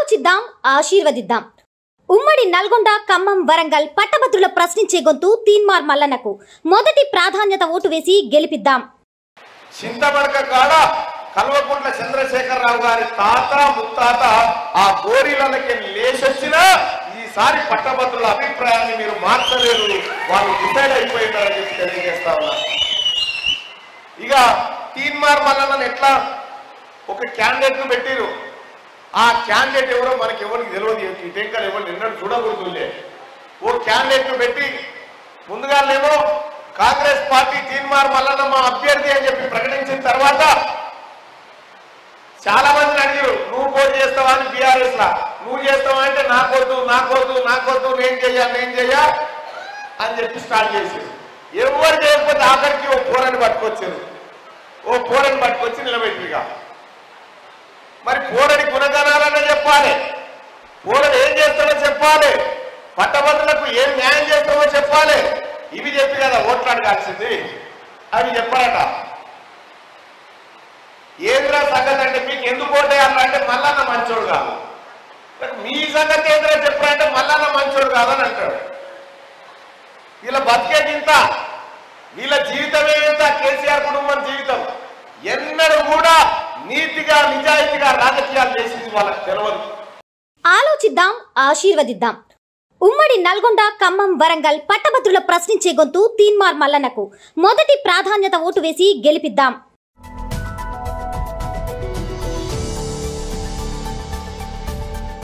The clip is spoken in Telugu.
ఆలోచిద్దాం ఆశీర్వదిద్దాం ఉమ్మడి నల్గొండ ఖమ్మం వరంగల్ పట్టభద్రుల ప్రశ్నించే గొంతు తీన్మార్ మల్లన్నకు మొదటి ప్రాధాన్యత ఓటు వేసి గెలిపిద్దాం చింతబడక కాడ కల్వకుంట్ల చంద్రశేఖరరావు గారి తాత ముత్తాత ఆ గోరీలకి లేచొచ్చినా ఈసారి పట్టభద్రుల అభిప్రాయాన్ని మీరు మార్చలేరు వాళ్ళు డిసైడ్ అయిపోయినారని చెప్పి తెలియజేస్తా ఉన్నా ఇక తీన్మార్ మల్లన్నను ఎట్లా ఒక క్యాండిడేట్ ను పెట్టిరు ఆ క్యాండిడేట్ ఎవరో మనకి ఎవరికి తెలియదు ఈ టెంకర్ ఎవరు నిన్నటి చూడకూడదులే ఓ క్యాండిడేట్ ను పెట్టి ముందుగానేమో కాంగ్రెస్ పార్టీ తీన్మార్ మల్లన్న మా అభ్యర్థి అని చెప్పి ప్రకటించిన తర్వాత చాలా మందిని అడిగారు నువ్వు పోటీ చేస్తావా అని బీఆర్ఎస్ లా నువ్వు చేస్తావా అంటే నాకొద్దు నాకొద్దు నాకొద్దు నేను చెయ్యా నేను చెయ్యా అని చెప్పి స్టార్ట్ చేశారు ఎవరు చేయకపోతే ఆఖరికి ఓ పోరని పట్టుకొచ్చారు ఓ పోరని పట్టుకొచ్చి నిలబెట్టిగా మరి పోరని గుణగణాలనే చెప్పాలి పోరడు ఏం చేస్తాడో చెప్పాలి పట్టభద్రులకు ఏం న్యాయం చేస్తామో చెప్పాలి ఇవి చెప్పి కదా ఓట్లు అడగాల్సింది అవి చెప్పారట ఏంద్రా సంగతి అంటే మీకు ఎందుకు ఓటేయాలంటే మల్లన్న మంచోడు కాదు మరి మీ సంగతి ఏంద్రా చెప్పారంటే మల్లన్న మంచోడు కాదని అంటాడు వీళ్ళ బతికేది ఇంత వీళ్ళ జీవితమే ఇంత కేసీఆర్ కుటుంబం జీవితం ఎన్నడూ కూడా నీతిగా నిజాయితీగా రాజకీయాలు చేసింది వాళ్ళకి తెలియదు ఆలోచిద్దాం ఆశీర్వదిద్దాం ఉమ్మడి నల్గొండ ఖమ్మం వరంగల్ పట్టభద్రుల ప్రశ్నించే గొంతు తీన్మార్ మల్లన్నకు మొదటి ప్రాధాన్యత ఓటు వేసి గెలిపిద్దాం